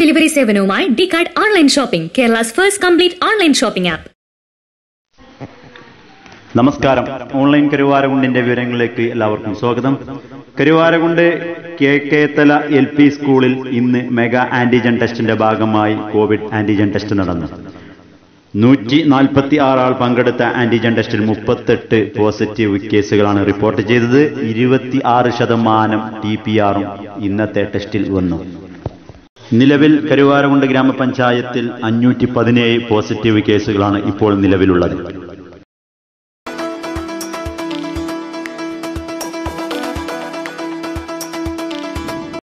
delivery സേവനവുമായി D card online shopping Kerala's first complete online shopping app നമസ്കാരം online കരുവാരകുണ്ടിന്റെ വിവരങ്ങളിലേക്ക് എല്ലാവർക്കും സ്വാഗതം Karuvarakundu K Kethala L P സ്കൂളിൽ ഇന്ന് മെഗാ ആന്റിജൻ ടെസ്റ്റിന്റെ ഭാഗമായി കോവിഡ് ആന്റിജൻ ടെസ്റ്റ് നടന്നു നൂറ്റി നാൽപ്പത്തി ആറ് ആൾ പങ്കെടുത്ത ആന്റിജൻ ടെസ്റ്റിൽ മുപ്പത്തെട്ട് പോസിറ്റീവ് കേസുകളാണ് റിപ്പോർട്ട് ചെയ്തത് ഇരുപത്തി ആറ് ശതമാനം ടി പി ആറും ഇന്നത്തെ ടെസ്റ്റിൽ വന്നു നിലവിൽ കരുവാരകുണ്ട് ഗ്രാമപഞ്ചായത്തിൽ അഞ്ഞൂറ്റി പതിനേഴ് പോസിറ്റീവ് കേസുകളാണ് ഇപ്പോൾ നിലവിലുള്ളത്